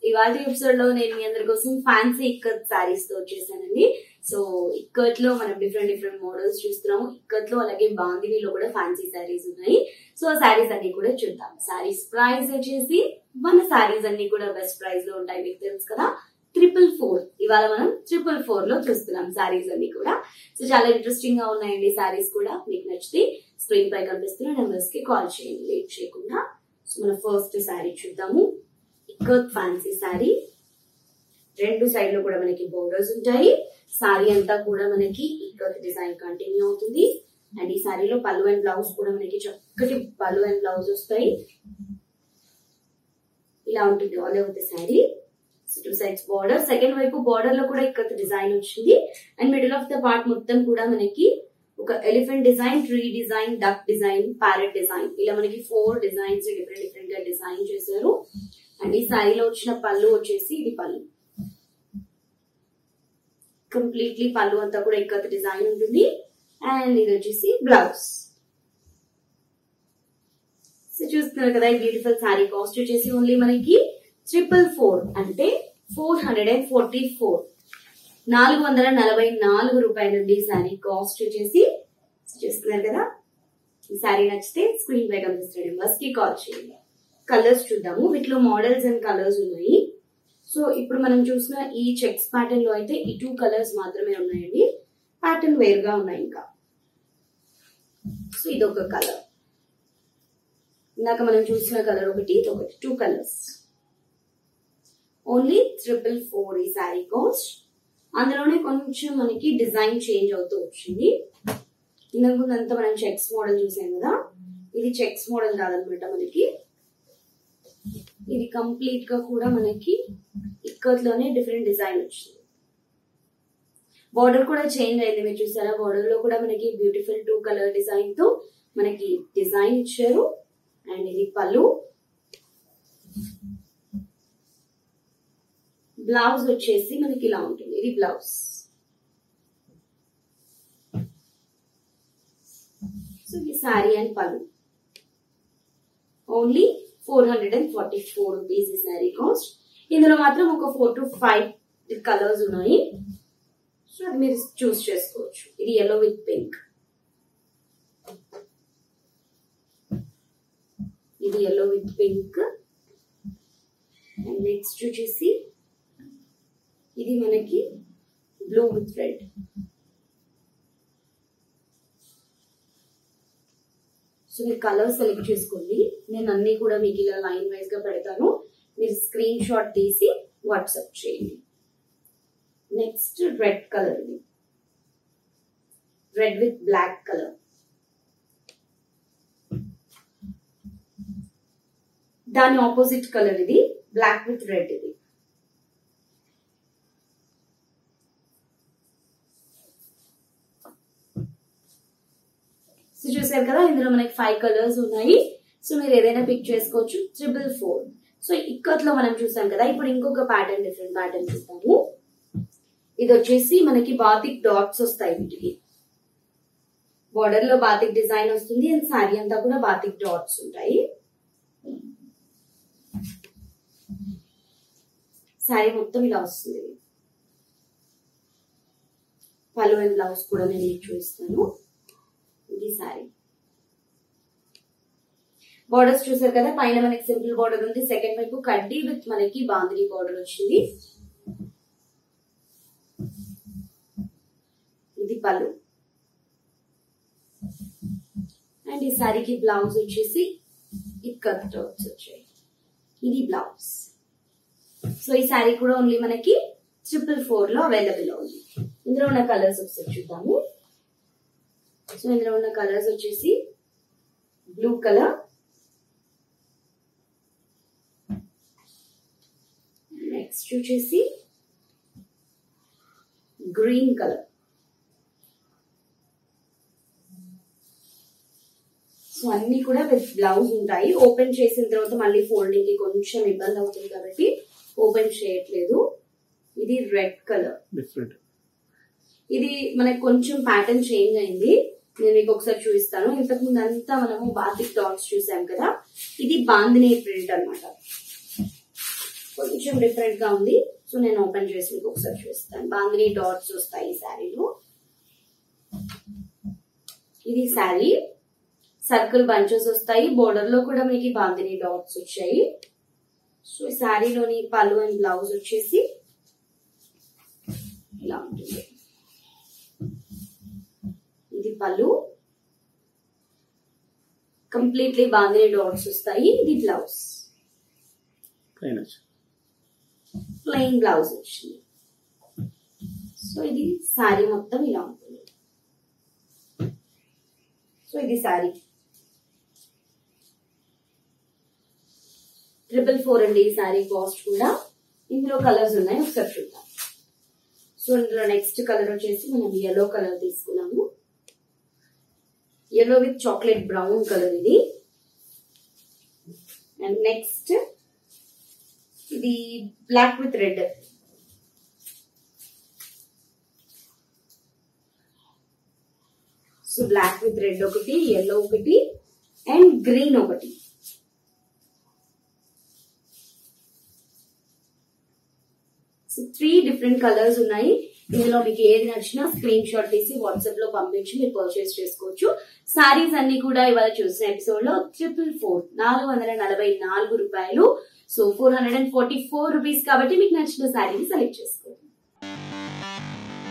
ఇవాళ ఎపిసోడ్ లో నేను మీ అందరి కోసం ఫ్యాన్సీ ఇక్కత్ శారీస్ తో వచ్చేసానండి సో ఇక్కత్ లో మనం డిఫరెంట్ డిఫరెంట్ మోడల్స్ చూస్తున్నాము ఇక్కత్ లో అలాగే బాందినీలో కూడా ఫ్యాన్సీ శారీస్ ఉన్నాయి సో ఆ శారీస్ అన్ని కూడా చూద్దాం శారీస్ ప్రైస్ వచ్చేసి మన శారీస్ అన్ని కూడా బెస్ట్ ప్రైస్ లో ఉంటాయి మీకు తెలుసు కదా ట్రిపుల్ ఫోర్ ఇవాళ మనం ట్రిపుల్ ఫోర్ లో చూస్తున్నాం శారీస్ అన్ని కూడా సో చాలా ఇంట్రెస్టింగ్ గా ఉన్నాయండి శారీస్ కూడా మీకు నచ్చితే స్క్రీన్ పై కనిపిస్తున్న నెంబర్స్ కి కాల్ చేయండి లేట్ చేయకుండా సో మన ఫస్ట్ శారీ చూద్దాము ఇక్కత్ ఫ్యాన్సీ శారీ రెండు సైడ్ లో కూడా మనకి బోర్డర్స్ ఉంటాయి శారీ అంతా కూడా మనకి ఇక్కత్ డిజైన్ కంటిన్యూ అవుతుంది అండ్ ఈ శారీలో పళ్ళు అండ్ బ్లౌజ్ కూడా మనకి చక్కటి పళ్ళు అండ్ బ్లౌజ్ వస్తాయి ఇలా ఉంటుంది all over the sari two sides border second వైపు బార్డర్ లో కూడా ఇక్కత్ డిజైన్ వచ్చింది and middle of the part మొత్తం కూడా మనకి ఒక elephant design tree design duck design parrot design ఇలా మనకి ఫోర్ డిజైన్స్ డిఫరెంట్ డిఫరెంట్ గా డిజైన్ చేశారు అండ్ ఈ శారీలో వచ్చిన పళ్ళు వచ్చేసి ఇది పళ్ళు కంప్లీట్లీ పళ్ళు అంతా కూడా ఇక్కత్ డిజైన్ ఉంటుంది అండ్ ఇది వచ్చేసి బ్లౌజ్ సో చూస్తున్నారు కదా ఈ బ్యూటిఫుల్ శారీ కాస్ట్ వచ్చేసి ఓన్లీ మనకి ట్రిపుల్ ఫోర్ అంటే four hundred and forty four నాలుగు వందల నలభై నాలుగు రూపాయలండి ఈ శారీ కాస్ట్ వచ్చేసి చూస్తున్నారు కదా ఈ శారీ నచ్చితే స్క్రీన్ పై కనిపిస్తున్న నెంబర్స్ కి కాల్ చేయండి కలర్స్ చూద్దాము వీటిలో మోడల్స్ అండ్ కలర్స్ ఉన్నాయి సో ఇప్పుడు మనం చూసిన ఈ చెక్స్ ప్యాటర్న్ లో అయితే ఈ టూ కలర్స్ మాత్రమే ఉన్నాయండి ప్యాటర్న్ వేర్ గా ఉన్నాయి ఇంకా సో ఇదొక కలర్ ఇందాక మనం చూసిన కలర్ ఒకటి ఇది ఒకటి two colours only triple four ఈ శారీ కాస్ట్ అందులోనే కొంచెం మనకి డిజైన్ చేంజ్ అవుతూ వచ్చింది ఇంతకు ముందు అంతా మనం చెక్స్ మోడల్ చూసాం కదా ఇది చెక్స్ మోడల్ కాదనమాట మనకి ఇది కంప్లీట్ గా కూడా మనకి ఇక్కత్లోనే డిఫరెంట్ డిజైన్ వచ్చింది బార్డర్ కూడా చేంజ్ అయింది మీరు చూసారా బార్డర్ లో కూడా మనకి బ్యూటిఫుల్ టూ కలర్ డిజైన్ తో మనకి డిజైన్ ఇచ్చారు అండ్ ఇది పళ్ళు బ్లౌజ్ వచ్చేసి మనకి ఇలా ఉంటుంది ఇది బ్లౌజ్ సో ఈ శారీ అండ్ పళ్ళు only four hundred and forty four rupees ఈ శారీ కాస్ట్ ఇందులో మాత్రం ఒక ఫోర్ టు ఫైవ్ కలర్స్ ఉన్నాయి సో అది మీరు చూస్ చేసుకోవచ్చు ఇది ఎల్లో విత్ పింక్ ఇది yellow with pink and next వచ్చేసి ఇది మనకి బ్లూ విత్ రెడ్ సో మీరు కలర్ సెలెక్ట్ చేసుకోండి నేను అన్ని కూడా మీకు ఇలా లైన్ వైజ్ గా పెడతాను మీరు స్క్రీన్ షాట్ తీసి వాట్సాప్ చేయండి నెక్స్ట్ రెడ్ కలర్ ఇది రెడ్ విత్ బ్లాక్ కలర్ దాని ఆపోజిట్ కలర్ ఇది బ్లాక్ విత్ రెడ్ ఇది సో చూసారు కదా ఇందులో మనకి ఫైవ్ కలర్స్ ఉన్నాయి సో మీరు ఏదైనా పిక్ చేసుకోవచ్చు ట్రిపుల్ ఫోర్ సో ఇక్కట్లో మనం చూసాం కదా ఇప్పుడు ఇంకొక ప్యాటర్న్ డిఫరెంట్ ప్యాటర్న్ చూస్తాము ఇది వచ్చేసి మనకి బాతిక్ డాట్స్ వస్తాయి వీటికి బార్డర్ లో బాతిక్ డిజైన్ వస్తుంది అండ్ శారీ అంతా కూడా బాతిక్ డాట్స్ ఉంటాయి శారీ మొత్తం ఇలా వస్తుంది పలు అండ్ బ్లౌజ్ కూడా నేను మీకు చూపిస్తాను ఇది శారీ బార్డర్స్ చూసారు కదా పైన మనకి సింపుల్ బార్డర్ ఉంది సెకండ్ వైపు కడ్డీ విత్ మనకి బాందిని బార్డర్ వచ్చింది ఇది పళ్ళు అండ్ ఈ శారీకి బ్లౌజ్ వచ్చేసి ఇక్కత్ డాట్స్ వచ్చాయి ఇది బ్లౌజ్ సో ఈ శారీ కూడా ఓన్లీ మనకి ట్రిపుల్ ఫోర్ లో అవైలబుల్ ఉంది ఇందులో ఉన్న కలర్స్ ఒకసారి చూద్దాము సో ఇందులో ఉన్న కలర్స్ వచ్చేసి బ్లూ కలర్ నెక్స్ట్ వచ్చేసి గ్రీన్ కలర్ సో అన్ని కూడా విత్ బ్లౌజ్ ఉంటాయి ఓపెన్ చేసిన తర్వాత మళ్ళీ ఫోల్డింగ్ కి కొంచెం ఇబ్బంది అవుతుంది కాబట్టి ఓపెన్ చేయట్లేదు ఇది రెడ్ కలర్ డిఫరెంట్ ఇది మనకి కొంచెం ప్యాటర్న్ చేంజ్ అయింది నేను మీకు ఒకసారి చూపిస్తాను ఇంతకు ముందు అంతా మనము బాతిక్ డాట్స్ చూసాం కదా ఇది బాందిని ప్రింట్ అన్నమాట కొంచెం డిఫరెంట్ గా ఉంది సో నేను ఓపెన్ చేసి మీకు ఒకసారి చూస్తాను బాందిని డాట్స్ వస్తాయి ఈ శారీలో ఇది శారీ సర్కిల్ బంచెస్ వస్తాయి బోర్డర్ లో కూడా మీకు బాందిని డాట్స్ వచ్చాయి సో ఈ శారీలోని పళ్ళు అండ్ బ్లౌజ్ వచ్చేసి ఇలా ఉంటుంది ఇది పళ్ళు కంప్లీట్లీ బాందిని డాట్స్ వస్తాయి ఇది బ్లౌజ్ పైన వచ్చి. ప్లెయిన్ బ్లౌజ్ వచ్చింది సో ఇది శారీ మొత్తం ఇలా ఉంటుంది సో ఇది శారీ ట్రిపుల్ ఫోర్ అండి ఈ శారీ కాస్ట్ కూడా ఇందులో కలర్స్ ఉన్నాయి ఒకసారి చూద్దాం సో ఇందులో నెక్స్ట్ కలర్ వచ్చేసి మనం ఎల్లో కలర్ తీసుకున్నాము yellow with chocolate brown colour ఇది అండ్ నెక్స్ట్ ఇది black with red so black with red ఒకటి ఎల్లో ఒకటి అండ్ గ్రీన్ ఒకటి సో త్రీ డిఫరెంట్ కలర్స్ ఉన్నాయి ఇందులో మీకు ఏది నచ్చినా స్క్రీన్ షాట్ తీసి వాట్సాప్ లో పంపించి మీరు పర్చేస్ చేసుకోవచ్చు సారీస్ అన్ని కూడా ఇవాళ చూసిన ఎపిసోడ్ లో ట్రిపుల్ ఫోర్ నాలుగు వందల నలభై నాలుగు రూపాయలు so four hundred and forty four rupees కాబట్టి మీకు నచ్చిన శారీని సెలెక్ట్ చేసుకోండి